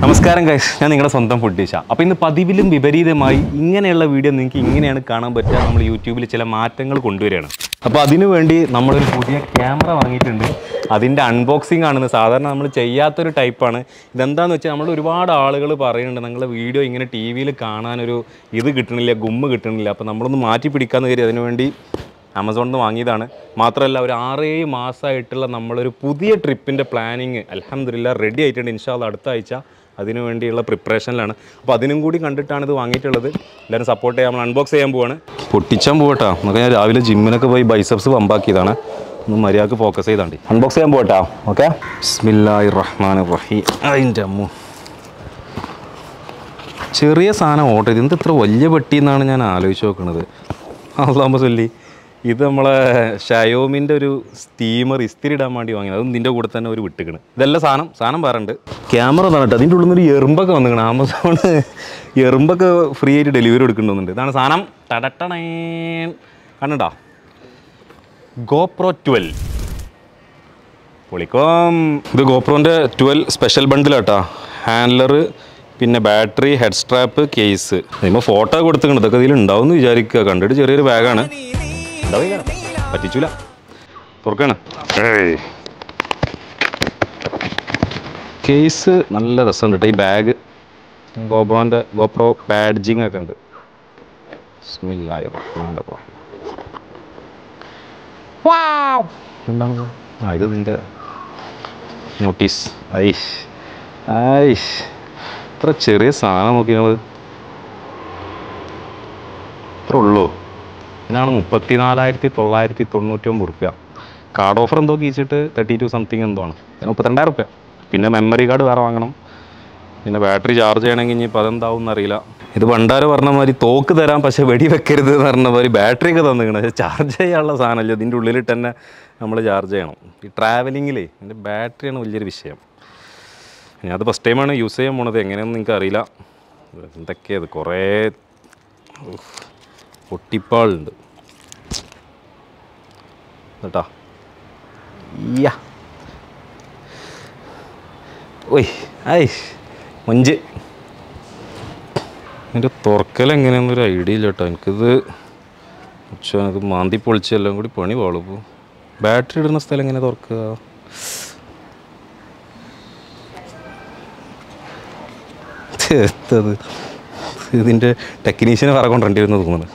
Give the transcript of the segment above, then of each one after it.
നമസ്കാരം ഗൈസ് ഞാൻ നിങ്ങളുടെ സ്വന്തം ഫുഡീഷ അപ്പോൾ ഇന്ന് പതിവിലും വിപരീതമായി ഇങ്ങനെയുള്ള വീഡിയോ നിങ്ങൾക്ക് ഇങ്ങനെയാണ് കാണാൻ പറ്റുക നമ്മൾ യൂട്യൂബിൽ ചില മാറ്റങ്ങൾ കൊണ്ടുവരികയാണ് അപ്പോൾ അതിനു വേണ്ടി നമ്മളൊരു പുതിയ ക്യാമറ വാങ്ങിയിട്ടുണ്ട് അതിൻ്റെ അൺബോക്സിംഗ് ആണെന്ന് സാധാരണ നമ്മൾ ചെയ്യാത്തൊരു ടൈപ്പാണ് ഇതെന്താണെന്ന് വെച്ചാൽ നമ്മൾ ഒരുപാട് ആളുകൾ പറയുന്നുണ്ട് നിങ്ങളുടെ വീഡിയോ ഇങ്ങനെ ടി വിയിൽ കാണാനൊരു ഇത് കിട്ടണില്ല ഗുമ്മ് കിട്ടണില്ല അപ്പോൾ നമ്മളൊന്ന് മാറ്റി പിടിക്കാമെന്ന് കരുതി അതിനുവേണ്ടി ആമസോണിൽ നിന്ന് വാങ്ങിയതാണ് മാത്രമല്ല ഒരു ആറേഴ് മാസമായിട്ടുള്ള നമ്മളൊരു പുതിയ ട്രിപ്പിൻ്റെ പ്ലാനിങ് അലഹമില്ല റെഡി ആയിട്ടുണ്ട് ഇൻഷാല്ല അടുത്ത ആഴ്ച അതിനു വേണ്ടിയുള്ള പ്രിപ്പറേഷനിലാണ് അപ്പോൾ അതിനും കൂടി കണ്ടിട്ടാണ് ഇത് വാങ്ങിയിട്ടുള്ളത് എല്ലാവരും സപ്പോർട്ട് ചെയ്യാൻ നമ്മൾ അൺബോക്സ് ചെയ്യാൻ പോവാണ് പൊട്ടിച്ചാൻ പോകട്ടോ എന്നൊക്കെ ഞാൻ രാവിലെ ജിമ്മിനൊക്കെ പോയി ബൈസപ്സ് പമ്പാക്കിയതാണ് ഒന്ന് മര്യാദക്ക് ഫോക്കസ് ചെയ്താണ്ടി അൺബോക്സ് ചെയ്യാൻ പോകട്ടോ ഓക്കെ ബിസ്മില്ലാഹി റഹ്മാൻ റഹീം അതിൻ്റെ അമ്മു ചെറിയ സാധനം ഓർഡർ ചെയ്ത് എന്ത് ഇത്ര വലിയ പെട്ടി എന്നാണ് ഞാൻ ആലോചിച്ച് നോക്കുന്നത് അള്ളാമ്പ ചൊല്ലി ഇത് നമ്മളെ ഷയോമിൻ്റെ ഒരു സ്റ്റീമർ ഇസ്തിരി ഇടാൻ വേണ്ടി വാങ്ങിയത് അതും നിൻ്റെ കൂടെ തന്നെ ഒരു വിട്ടുകണ് ഇതെല്ലാം സാധനം സാധനം വേറുണ്ട് ക്യാമറ തന്നെ കേട്ടോ അതിൻ്റെ ഉള്ളിൽ നിന്ന് ഒരു എറുമ്പൊക്കെ വന്നിക്കണം ആമസോൺ എറുമ്പൊക്കെ ഫ്രീ ആയിട്ട് ഡെലിവറി കൊടുക്കുന്നുണ്ട് ഇതാണ് സാധനം ടടട്ടണേ കണ്ടോ ഗോപ്രോ ട്വൽവ് പൊളിക്കോം ഇത് ഗോപ്രോൻ്റെ ട്വൽവ് സ്പെഷ്യൽ ബണ്ടിലാട്ടാ ഹാൻഡലർ പിന്നെ ബാറ്ററി ഹെഡ് സ്ട്രാപ്പ് കേസ് ഇതിപ്പോൾ ഫോട്ടോ കൊടുത്തിട്ടുണ്ട് ഇതൊക്കെ ഇതിൽ ഉണ്ടാവും എന്ന് വിചാരിക്കുക കണ്ടിട്ട് ചെറിയൊരു ബാഗാണ് ഉണ്ടാവില്ല പറ്റിച്ചൂല തുറക്കാണ് കേസ് നല്ല രസമുണ്ട് കേട്ടോ ഈ ബാഗ് ഗോപ്രോൻ്റെ ഗോപ്രോ ബാഡ്ജിങ് ഒക്കെ ഉണ്ട് ബിസ്മില്ലാഹിർ റഹ്മാനിർ റഹീം. എന്താണ് ആ ഇത് നിൻ്റെ നോട്ടീസ് ഐഷ് ഐഷ് ഇത്ര ചെറിയ സാധനം നോക്കി നമ്മൾ ഇത്ര ഉള്ളൂ ഇതിനാണ് മുപ്പത്തി നാലായിരത്തി തൊള്ളായിരത്തി തൊണ്ണൂറ്റി ഒമ്പത് റുപ്യ കാർഡ് ഓഫർ എന്തോ കീച്ചിട്ട് തേർട്ടി ടു സംതിങ് എന്തോ ആണ് ഇതിന് മുപ്പത്തിരണ്ടായിരം റുപ്യ പിന്നെ മെമ്മറി കാർഡ് വേറെ വാങ്ങണം പിന്നെ ബാറ്ററി ചാർജ് ചെയ്യണമെങ്കിൽ ഇനിയിപ്പോൾ അതെന്താവും എന്നറിയില്ല ഇത് പണ്ടാര് പറഞ്ഞ മാതിരി തോക്ക് തരാം പക്ഷേ വെടി വെക്കരുത് എന്ന് പറഞ്ഞ മാതിരി ബാറ്ററി ഒക്കെ തന്നിക്കണം പക്ഷേ ചാർജ് ചെയ്യാനുള്ള സാധനമല്ല ഇതിൻ്റെ ഉള്ളിൽ തന്നെ നമ്മൾ ചാർജ് ചെയ്യണം ഈ ട്രാവലിങ്ങിലേ ഇതിൻ്റെ ബാറ്ററിയാണ് വലിയൊരു വിഷയം ഞാൻ അത് ഫസ്റ്റ് ടൈമാണ് യൂസ് ചെയ്യാൻ പോണത് എങ്ങനെയാണെന്ന് നിങ്ങൾക്ക് അറിയില്ല എന്തൊക്കെയത് കുറേ ഉഫ്, പൊട്ടിപ്പാളുണ്ട് കേട്ടാ യ്യാ ഓയ് ഐ മഞ്ച് ഇതിൻ്റെ തുറക്കൽ എങ്ങനെയാണെന്നൊരു ഐഡിയ ഇല്ല കേട്ടോ എനിക്കിത് പക്ഷേ ഇത് മാന്തി പൊളിച്ചെല്ലാം കൂടി പണി പാളിപ്പോൾ ബാറ്ററി ഇടുന്ന സ്ഥലം എങ്ങനെ തുറക്കുക എത്തത് ഇതിൻ്റെ ടെക്നീഷ്യനെ വേറെ കൊണ്ടുവരേണ്ടി വരുന്നത് തോന്നുന്നത്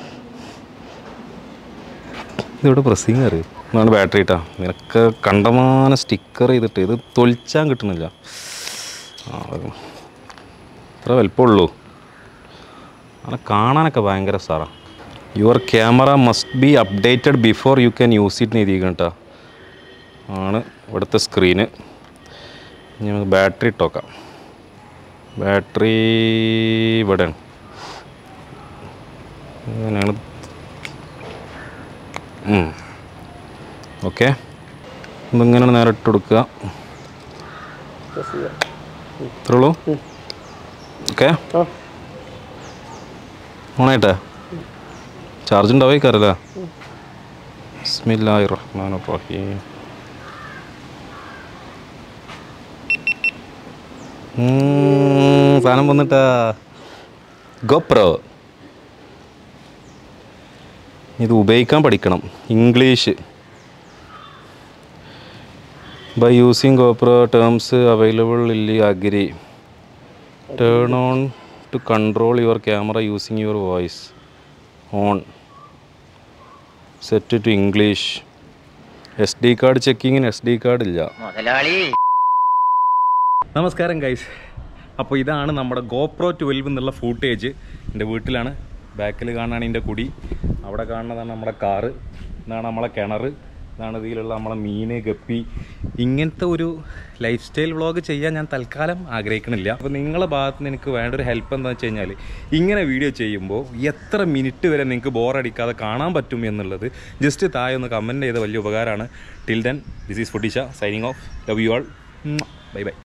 ഇതിവിടെ പ്രസ്സിങ് അറിയും എന്നാണ് ബാറ്ററി ഇട്ടാ നിനക്ക് കണ്ടമാന സ്റ്റിക്കർ ചെയ്തിട്ട് ഇത് തൊലിച്ചാൻ കിട്ടുന്നില്ല ആ അത് ഇത്ര വലിപ്പമുള്ളൂ അങ്ങനെ കാണാനൊക്കെ ഭയങ്കര സാറാ your camera must be updated before you can use it എഴുതിയിരിക്കണം കേട്ടോ ആണ് ഇവിടുത്തെ സ്ക്രീന് ഇനി നമുക്ക് ബാറ്ററി ഇട്ടോക്കാം ബാറ്ററി ഇവിടെയാണ് അങ്ങനെയാണ് ഓക്കെ ഇതിങ്ങനെ നേരെ ഇട്ട് കൊടുക്കുക ഇത്രേ ഉള്ളൂ ഓക്കെ ഓണായിട്ടെ ചാർജ് ഉണ്ടാവേക്കാരല്ലേ ബിസ്മില്ലാഹിർ റഹ്മാനിർ റഹീം ഉം, സാധനം വന്നിട്ടാ ഗോപ്രോ ഇത് ഉപയോഗിക്കാൻ പഠിക്കണം English by using GoPro terms available ഇല്ലി agree turn on to control your camera using your voice on set to English S D card ചെക്കിങ്ങിന് എസ് ഡി കാർഡ് ഇല്ല മുതലാളി നമസ്കാരം ഗൈസ് അപ്പോൾ ഇതാണ് നമ്മുടെ ഗോപ്രോ ട്വൽവ് എന്നുള്ള ഫൂട്ടേജ് എൻ്റെ വീട്ടിലാണ് ബാക്കിൽ കാണാണ് എൻ്റെ കുടി അവിടെ കാണുന്നതാണ് നമ്മുടെ കാറ് ഇതാണ് നമ്മളെ കിണർ ഇതാണ് ഇതിലുള്ള നമ്മളെ മീന് ഗപ്പി ഇങ്ങനത്തെ ഒരു ലൈഫ് സ്റ്റൈൽ വ്ളോഗ് ചെയ്യാൻ ഞാൻ തൽക്കാലം ആഗ്രഹിക്കണില്ല അപ്പോൾ നിങ്ങളെ ഭാഗത്ത് നിന്ന് എനിക്ക് വേണ്ട ഒരു ഹെൽപ്പ് എന്താണെന്ന് വെച്ച് കഴിഞ്ഞാൽ ഇങ്ങനെ വീഡിയോ ചെയ്യുമ്പോൾ എത്ര മിനിറ്റ് വരെ നിങ്ങൾക്ക് ബോറടിക്കാതെ കാണാൻ പറ്റും എന്നുള്ളത് ജസ്റ്റ് താഴെ ഒന്ന് കമൻറ്റ് ചെയ്ത വലിയ ഉപകാരമാണ് ടിൽ ദെൻ ദിസ് ഈസ് ഫുഡിഷ signing off love you all bye by